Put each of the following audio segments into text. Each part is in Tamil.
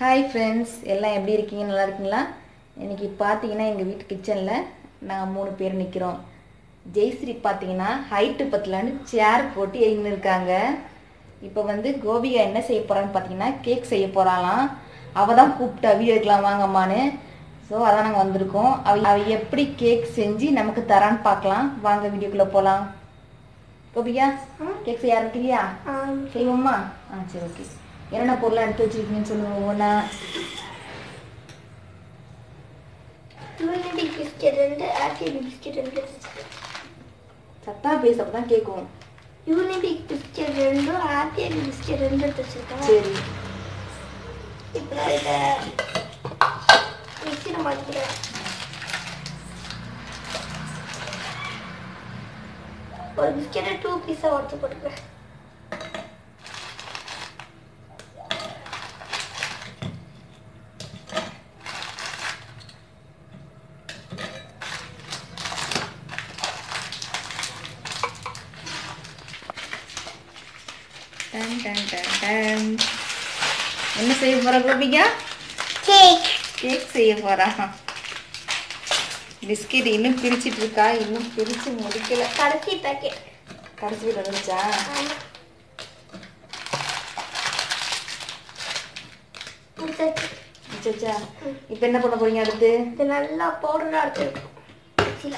ஹாய் ஃப்ரெண்ட்ஸ் எல்லாம் எப்படி இருக்கீங்க நல்லா இருக்கீங்களா இன்னைக்கு பார்த்தீங்கன்னா எங்கள் வீட்டு கிச்சனில் நாங்கள் மூணு பேர் நிற்கிறோம் ஜெயஸ்ரீ பார்த்தீங்கன்னா ஹைட்டு பத்தலான்னு சேர் போட்டு எழுந்து இருக்காங்க இப்போ வந்து கோபிகா என்ன செய்ய போகிறான்னு பார்த்தீங்கன்னா கேக் செய்ய போகிறாளாம் அவள் தான் கூப்பிட்டா வீடியோ எடுக்கலாம் வாங்கம்மான்னு ஸோ அதான் நாங்கள் வந்திருக்கோம் அவ அவ எப்படி கேக் செஞ்சு நமக்கு தரான்னு பார்க்கலாம் வாங்க வீடியோக்குள்ளே போகலாம் கோபிகா கேக் செய்ய ஆரம்பிக்கிறியா செய்வோம்மா ஆ சரி ஓகே என்னென்ன பொருளாக எடுத்து வச்சிருக்கீங்கன்னு சொல்லுங்க ஒவ்வொன்றா யூனிபிக் பிஸ்கெட் ரெண்டு ஆர்டிபி பிஸ்கெட் ரெண்டு சத்தா பேச அப்போ தான் கேட்கும் யூனிபிக் பிஸ்கெட் ரெண்டும் ஆர்டிபி பிஸ்கெட் ரெண்டு எடுத்து வச்சிருக்கேன் சரி இப்போ நான் இதை மிக்சியில் மாற்றிக்கிறேன் ஒரு பிஸ்கெட்டை டூ பீஸாக உடச்சி போட்டுக்கிறேன் டன் டன் டன் டன் என்ன செய்ய போகிறா கோபிகா கேக் கேக் செய்ய போகிறா பிஸ்கெட் இன்னும் பிரிச்சிட்டு இருக்கா இன்னும் பிரித்து முடிக்கல கடைசி பேக்கெட் கடைசி வீடு வந்துச்சா வச்சா இப்போ என்ன பண்ண போறீங்க அடுத்து இது நல்லா பவுடராக எடுத்துருக்கோம் மிக்சியில்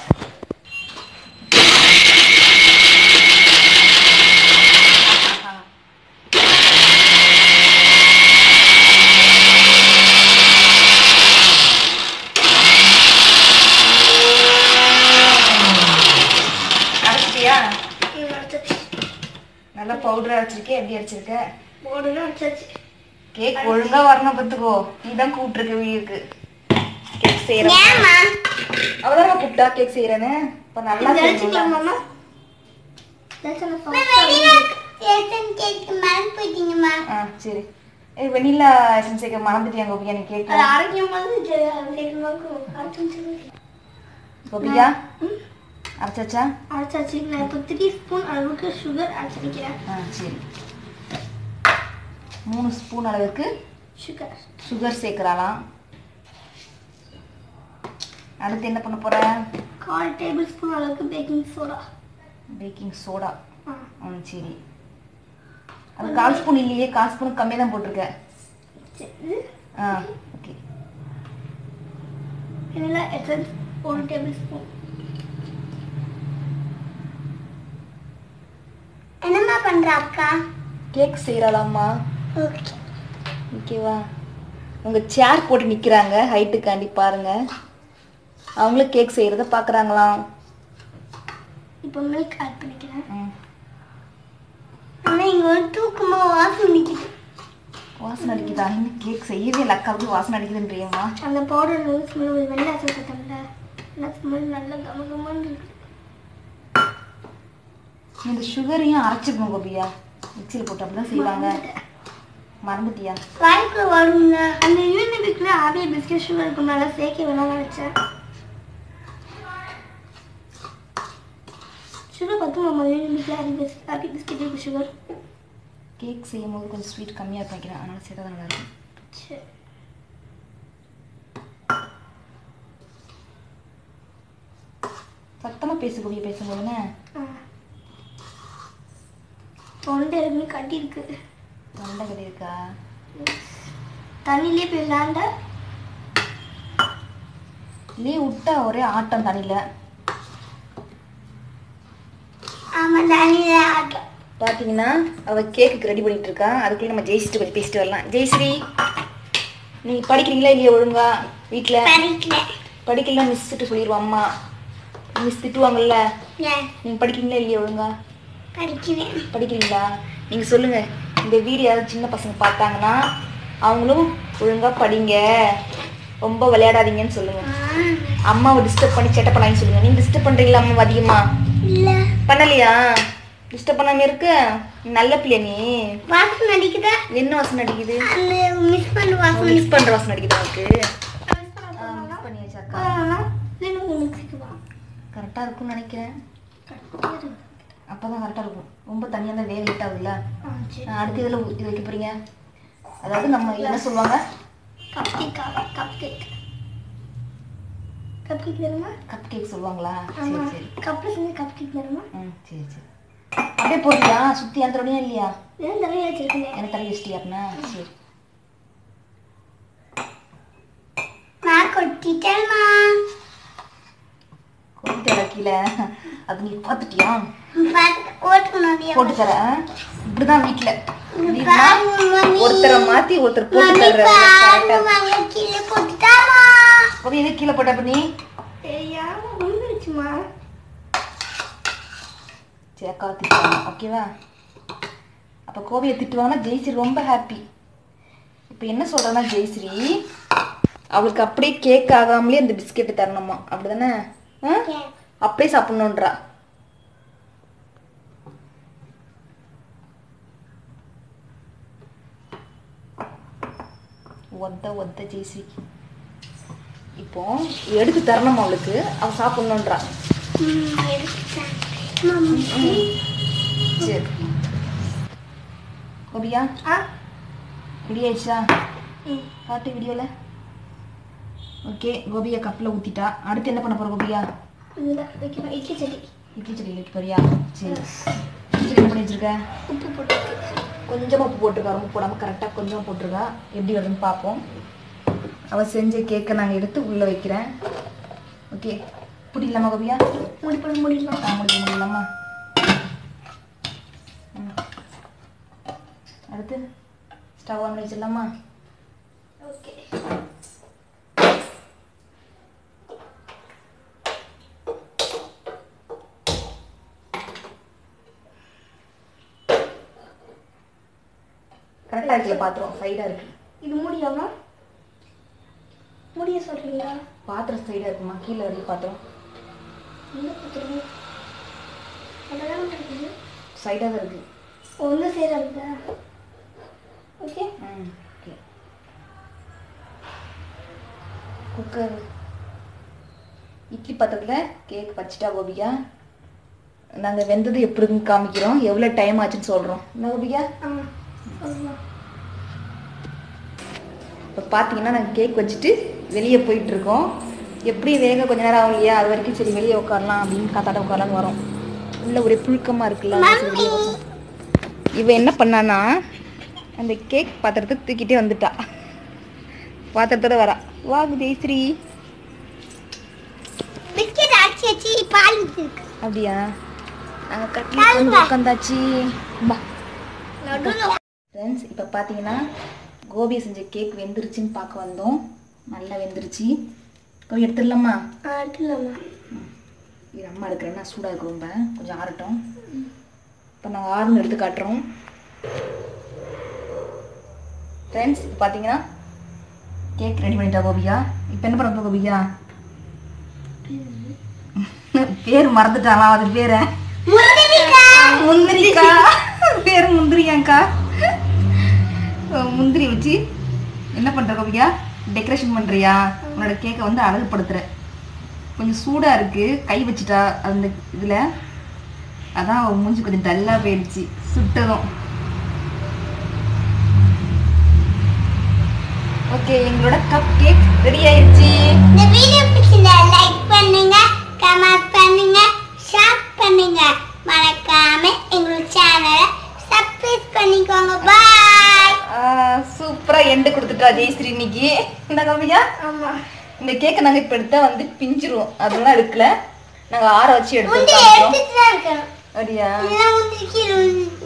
அரைச்சிட்டியா அடிச்சாச்சு நல்லா பவுடர் அரைச்சிருக்கே எப்படி அரைச்சிருக்க பவுடரும் அடிச்சாச்சு கேக் ஒழுங்கா வரணும் பார்த்துக்கோ நீ தான் கூப்பிட்டுருக்க வீட்டுக்கு கேக் செய்யறேன் அவதான் கூப்பிட்டா கேக் செய்யறேன்னு இப்போ நல்லா செய்யணும்ல. அடிச்சுக்கலாமாம்மா ஆ சரி ஏய் வெண்ணிலா எசன்ஸ் சேர்க்க மறந்துட்டியா கோபிகா நீ கேக் அது அரைக்கும் போது சேர்க்கணும் கோபிகா அரைச்சாச்சா அரைச்சாச்சு நான் இப்போ த்ரீ ஸ்பூன் அளவுக்கு சுகர் அரைச்சிருக்கிறேன் ஆ சரி மூணு ஸ்பூன் அளவுக்கு சுகர் சுகர் சேர்க்குறாளாம் அடுத்து என்ன பண்ண போற கால் டேபிள் ஸ்பூன் அளவுக்கு பேக்கிங் சோடா பேக்கிங் சோடா ம் சரி அது கால் ஸ்பூன் இல்லையே கால் ஸ்பூன் கம்மியாக தான் போட்டிருக்க ஆ ஓகே வெனிலா எசன்ஸ் ஒரு டேபிள் ஸ்பூன் என்னம்மா பண்ற அக்கா கேக் செய்கிறாளாம்மா ஓகே ஓகேவா உங்கள் சேர் போட்டு நிற்கிறாங்க ஹைட்டுக்காண்டி பாருங்க அவங்களும் கேக் செய்கிறத பார்க்குறாங்களாம் இப்போ மில்க் ஆட் பண்ணிக்கிறேன் ம் ஆனால் இங்கே ஒரு தூக்கமா வாசம் நிற்கிது வாசனை அடிக்குதா இன்னும் கேக் செய்யவே இல்லை அக்காவுக்கு வாசனை அடிக்குதுன்றியம்மா அந்த பவுடர் வந்து ஸ்மெல் வெள்ளை சேர்த்தோம்ல அந்த ஸ்மெல் நல்லா கம கமன்னு இருக்கு இந்த சுகரையும் அரைச்சிக்கணும் கோபியா மிக்சியில் போட்டு அப்படி தான் செய்வாங்க மறந்துட்டியா வாய்க்குள்ள வரும்ல அந்த யூனிபிக்ல ஆவிய பிஸ்கட் சுகர் இருக்குனால சேர்க்க வேணாம்னு நினைச்சேன் சுகர் பார்த்து நம்ம யூனிபிக்ல ஆவி பிஸ் ஆவி பிஸ்கட் இருக்கு சுகர் கேக் செய்யும் போது கொஞ்சம் ஸ்வீட் கம்மியாக வைக்கிறேன் அதனால சேர்த்தா தான் நல்லா இருக்கும் சரி சத்தமாக பேசு கோபியா பேசும்போதுன்னு தொண்டை இருக்குன்னு கட்டி இருக்கு தொண்டை கடி இருக்கா தண்ணியிலே போய் விளாண்ட இல்லையே விட்டா ஒரே ஆட்டம் தண்ணியில் ஆமாம் தண்ணியில ஆட்டம் பார்த்தீங்கன்னா அவள் கேக்குக்கு ரெடி பண்ணிட்டு இருக்கா அதுக்குள்ளே நம்ம ஜெயஸ்ரீ கொஞ்சம் பேசிட்டு வரலாம் ஜெயஸ்ரீ நீங்கள் படிக்கிறீங்களா இல்லையா ஒழுங்கா வீட்டில் படிக்கல படிக்கலாம் மிஸ் கிட்ட சொல்லிடுவோம் அம்மா மிஸ் திட்டுவாங்கல்ல ஏன் நீங்கள் படிக்கிறீங்களா இல்லையா ஒழுங்கா படிக்கிறேன் படிக்கிறீங்களா நீங்கள் சொல்லுங்கள் இந்த வீடியோ யாராவது சின்ன பசங்க பார்த்தாங்கன்னா அவங்களும் ஒழுங்காக படிங்க ரொம்ப விளையாடாதீங்கன்னு சொல்லுங்கள் அம்மாவை டிஸ்டர்ப் பண்ணி சேட்டை பண்ணாங்கன்னு சொல்லுங்கள் நீங்கள் டிஸ்டர்ப் பண்ணுறீங்களா அம்மா அதிகமா இல்லை பண்ணலையா டிஸ்டர்ப் பண்ணாமல் இருக்க நல்ல பிள்ளை நீ வாசம் அடிக்குதா என்ன வாசனை அடிக்குது அந்த மிஸ் பண்ண வாசம் மிஸ் பண்ணுற வாசனை அடிக்குது உனக்கு மிஸ் பண்ண மிஸ் பண்ணியாச்சாக்கா மிக்சிக்கு வா கரெக்டாக இருக்கும்னு நினைக்கிறேன் கரெக்டாக இருக்கு அப்போ தான் கரெக்டாக இருக்கும் ரொம்ப தனியாக தான் வேக லேட் ஆகுதுல்ல ஆ சரி ஆ, அடுத்து இதில் இது வைக்க போகிறீங்க அதாவது நம்ம என்ன சொல்லுவாங்க கேக்காவா கப் கேக் கப் கேக் வேணுமா கப் கேக் சொல்லுவாங்களா ஆமா சரி சரி கப்ல செஞ்ச கப் கேக் வேணுமா ம் சரி சரி அப்படியே போடுறியா சுற்றி அந்த உடனே இல்லையா வேணும் தரையா வச்சிருக்கேன் எனக்கு தலை வச்சிட்டியா அப்படின்னா சரி நான் கொட்டிட்டேன்மா கொண்டு கீழே அது நீ பார்த்துட்டியா ஓட்டுனது போட்டு தரேன் இப்படிதான் வீட்டுல வீட்டுல பாருங்க மம்மி. ஒருத்தரை மாத்தி ஒருத்தர் போட்டு மம்மி தர்ற பாருங்க வாங்க கீழே கொட்டிட்டாமா எது கீழே போட்ட அப்ப நீ தெரியாம விழுந்துருச்சுமா சரி அக்கா திட்டுவாங்க ஓகேவா அப்ப கோவியை திட்டுவாங்கன்னா ஜெயஸ்ரீ ரொம்ப ஹாப்பி இப்போ என்ன சொல்றேன்னா ஜெயஸ்ரீ அவளுக்கு அப்படியே கேக் ஆகாமலே அந்த பிஸ்கெட் தரணுமா அப்படிதானே ஆ? அப்படியே சாப்பிடணுன்றா ஒத்த ஒத்த ஜெயஸ்ரீ இப்போ எடுத்து தரணும் அவளுக்கு அவ சாப்பிடணுன்றா ம், எடுத்துட்டேன். மம்மி. சரி கோபியா ஆ? ரெடி ஆயிடுச்சா ம். காட்டு வீடியோவில் ஓகே கோபியா கப்பில் ஊற்றிட்டா அடுத்து என்ன பண்ண போகிற கோபியா இதுல வைக்கணும் இட்லி சட்டி இட்லி செடியில் வைக்க போறியா சரி இட்லி செடி என்ன பண்ணி வச்சிருக்க உப்பு போட்டு கொஞ்சமாக உப்பு போட்டிருக்கா ரொம்ப போடாமல் கரெக்டாக கொஞ்சம் போட்டிருக்கா எப்படி வருதுன்னு பார்ப்போம் அவள் செஞ்ச கேக்கை நாங்கள் எடுத்து உள்ளே வைக்கிறேன் ஓகே பிடிக்கலாமா கோபியா மூடி போட முடியலாம் நான் முடிக்க முடியலாமா ம். அடுத்து ஸ்டவ் ஆன் பண்ணி வச்சிடலாமா ஓகே கரெக்டாக இருக்குல்ல பாத்திரம் சைடாக இருக்கு இது முடியாமா முடிய சொல்றீங்களா பாத்திரம் சைடாக இருக்குமா கீழே வரைக்கும் பாத்திரம் என்ன கொடுத்துருங்க அதெல்லாம் இருக்குது சைடாக தான் இருக்கு ஒன்று சேராதுதா ஓகே ம் ஓகே குக்கர் இட்லி பாத்திரத்தில் கேக் வச்சுட்டா கோபிகா நாங்கள் வெந்தது எப்படின்னு காமிக்கிறோம் எவ்வளோ டைம் ஆச்சுன்னு சொல்கிறோம் என்ன கோபிகா ஆ சொல்லுங்க இப்போ பார்த்தீங்கன்னா நாங்கள் கேக் வச்சுட்டு வெளியே போயிட்டுருக்கோம் எப்படி வேக கொஞ்ச நேரம் ஆகும் இல்லையா அது வரைக்கும் சரி வெளியே உட்காரலாம் அப்படின்னு காத்தாட உட்காரலான்னு வரோம் உள்ள ஒரே புழுக்கமாக இருக்குல்ல அதான் சரி வெளியே உட்காரலாம். இவ என்ன பண்ணானா அந்த கேக் பாத்திரத்தை தூக்கிட்டே வந்துட்டா பாத்திரத்தோட வரா வாங்க ஜெயஸ்ரீ பிஸ்கெட் ஆச்சு ஆச்சு பால் இருக்கு அப்படியா நாங்கள் கட்டில வந்து உட்காந்தாச்சு பா நடுவில் ஃப்ரெண்ட்ஸ் இப்போ பார்த்தீங்கன்னா கோபி செஞ்ச கேக் வெந்துருச்சுன்னு பார்க்க வந்தோம் நல்லா வெந்துருச்சு கோபி எடுத்துடலாமா ஆட்டலாமா இது அம்மா எடுக்கிறேன்னா சூடாக இருக்கு ரொம்ப கொஞ்சம் ஆறட்டும் இப்போ நாங்கள் ஆறுன்னு எடுத்து காட்டுறோம் ஃப்ரெண்ட்ஸ் இப்போ பார்த்தீங்கன்னா கேக் ரெடி பண்ணிட்டா கோபியா இப்போ என்ன பண்ண போற கோபியா பேர் மறந்துட்டாளா அது பேரை முந்திரிக்கா பேர் முந்திரியாங்க்கா முந்திரி வச்சு என்ன பண்ற கோபியா டெக்கரேஷன் பண்றியா உன்னோட கேக்கை வந்து அழகுபடுத்துற கொஞ்சம் சூடா இருக்கு கை வச்சுட்டா அந்த இதுல அதான் அவ மூஞ்சி கொஞ்சம் டல்லா போயிடுச்சு சுட்டதும் ஓகே எங்களோட கப் கேக் ரெடி ஆயிடுச்சு இந்த வீடியோ பிடிச்சிருந்தா லைக் பண்ணுங்க கமெண்ட் பண்ணுங்க ஷேர் பண்ணுங்க மறக்காம எங்களோட சேனலை சப்ஸ்கிரைப் பண்ணிக்கோங்க பாய் சூப்பரா எண்டு கொடுத்துட்டா ஜெயஸ்ரீ இன்னைக்கு என்ன கவியா ஆமா இந்த கேக்கை நாங்க இப்ப எடுத்தா வந்து பிஞ்சிருவோம் அதெல்லாம் எடுக்கல நாங்க ஆற வச்சு முந்தி எடுத்து எடுத்துட்டு தான் இருக்கணும் அப்படியா இல்லைன்னா முந்தி கீழே விழுந்து-